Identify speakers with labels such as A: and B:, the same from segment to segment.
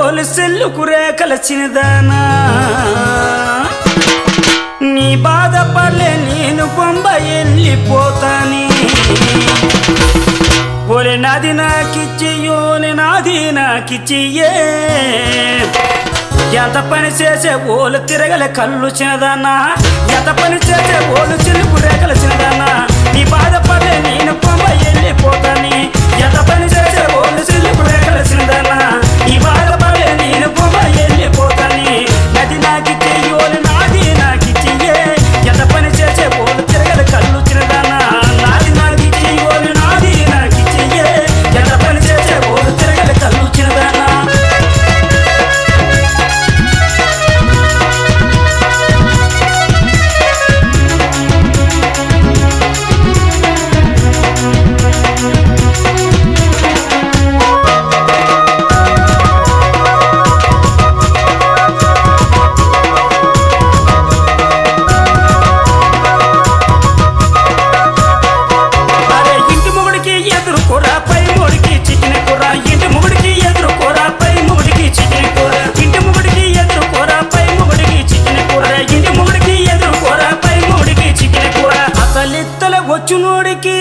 A: పోలీసులకు రేఖలచినదానా నీ బాధపడలే నేను బొంబ వెళ్ళిపోతాని ఓలే నాది నాకిచ్చియోని నాది నాకిచ్చియే ఎంత పని చేసే ఓలు తిరగల కళ్ళు చిన్నదన్నా ఎంత పని చేసే ఓలు చిలుపు రేఖలు చిన్నదన్నా నీ బాధపడలే నేను బొంబ వెళ్ళిపోతాని ఎంత పని చేసే ఓలు చిలుపు రేఖలు చిన్నదన్నా నీ బాధపడలే నేను బొంబ వెళ్ళిపోతాని నది నాకిచ్చియోని నాది నాకిచ్చియే ఎంత పని చేసే ఓలు తిరగల కళ్ళు చిన్నదన్నా నాది నాకిచ్చియోని నాది నాకిచ్చియే ఎంత పని చేసే ఓలు తిరగల కళ్ళు చిన్నదన్నా అరే ఇంటి మొగుడికి ఎదురు కూర పై మొగుడికి చికెన్ కూర ఇంటి మొగుడికి ఎదురు కూర పై మొగుడికి చికెన్ కూర ఇంటి మొగుడికి ఎదురు కూర పై మొగుడికి చికెన్ కూర ఇంటి మొగుడికి ఎదురు కూర పై మొగుడికి చికెన్ కూర అతలిత్తల వచ్చునోడికి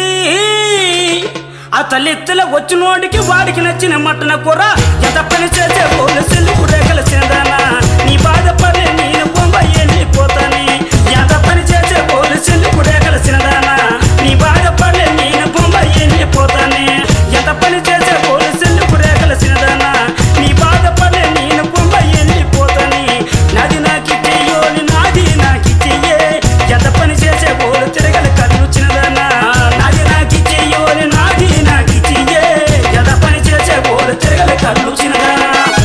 A: అతలిత్తల వచ్చునోడికి వాడికి నచ్చిన మటన కూర ఎంత పని చేసే పోలీసులు రేఖల చిందనా నీ బాధపడే నేను బొంబ వెళ్ళిపోతాని ఎంత పని చేసే పోలీసులు రేఖల చిందనా నీ బాధపడే నేను బొంబ వెళ్ళిపోతాని ఎంత పని చేసే పోలీసులు రేఖల చిందనా నీ బాధపడే నేను బొంబ వెళ్ళిపోతాని నాది నాకిచ్చేయోని నాది నాకిచ్చేయే ఎంత పని చేసే పోలు తిరగల కళ్ళు చిన్నదనా నాది నాకిచ్చేయోని నాది నాకిచ్చేయే ఎంత పని చేసే పోలు తిరగల కళ్ళు చిన్నదనా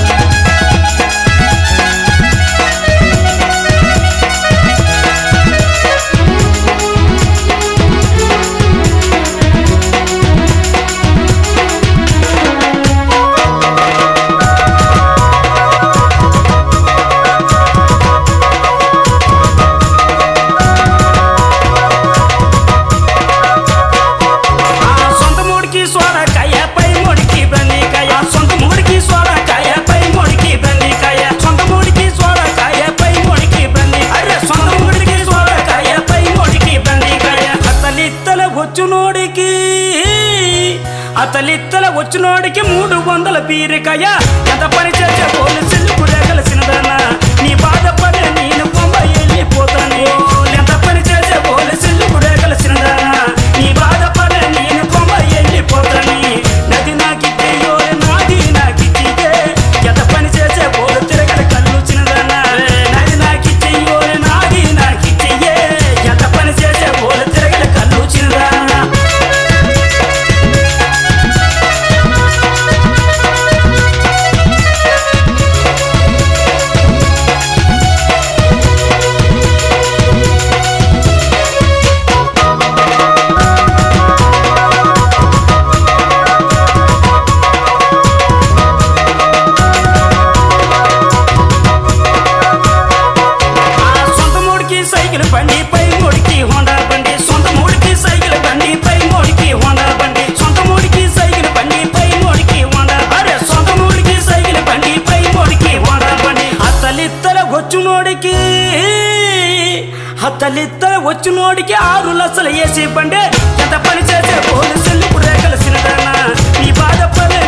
A: ఆ సొంత మూడికి సోరకాయ పై మూడికి బండికాయ సొంత మూడికి సోరకాయ పై మూడికి బండికాయ సొంత మూడికి సోరకాయ పై మూడికి బండి అరే సొంత మూడికి సోరకాయ పై మూడికి బండికాయ అతలిత్తల వచ్చునోడికి అతలిత్తల వచ్చునోడికి మూడు వందల బీరికాయ ఎంత పని చేసే పోలీసులు కూడా కలిసినదన్నా నీ బాధపడే నేను బొమ్మ వెళ్ళిపోతాను ఎంత పని చేసే పోలీసులు కూడా కలిసినదన్నా నీ బాధపడే నేను బొమ్మ వెళ్ళిపోతాను నది నాకిచ్చేయో నాది నాకిచ్చియే ఎంత పని చేసే పోలు తిరగల కళ్ళు చిన్నదన్నా నది నాకిచ్చేయో నాది నాకిచ్చియే ఎంత పని చేసే పోలు తిరగల కళ్ళు చిన్నదన్నా ఆ సొంత మూడికి సైకిల్ బండి పై మూడికి హోండా బండి సొంత మూడికి సైకిల్ బండి పై మూడికి హోండా బండి సొంత మూడికి సైకిల్ బండి పై మూడికి హోండా అరే సొంత మూడికి సైకిల్ బండి పై మూడికి హోండా బండి అత్తలిత్తల వచ్చునోడికి అత్తలిత్తల వచ్చునోడికి ఆరు లక్షలు వేసి బండి ఎంత పని చేసే పోలీసులు రేఖలు సినదన్నా నీ బాధపడే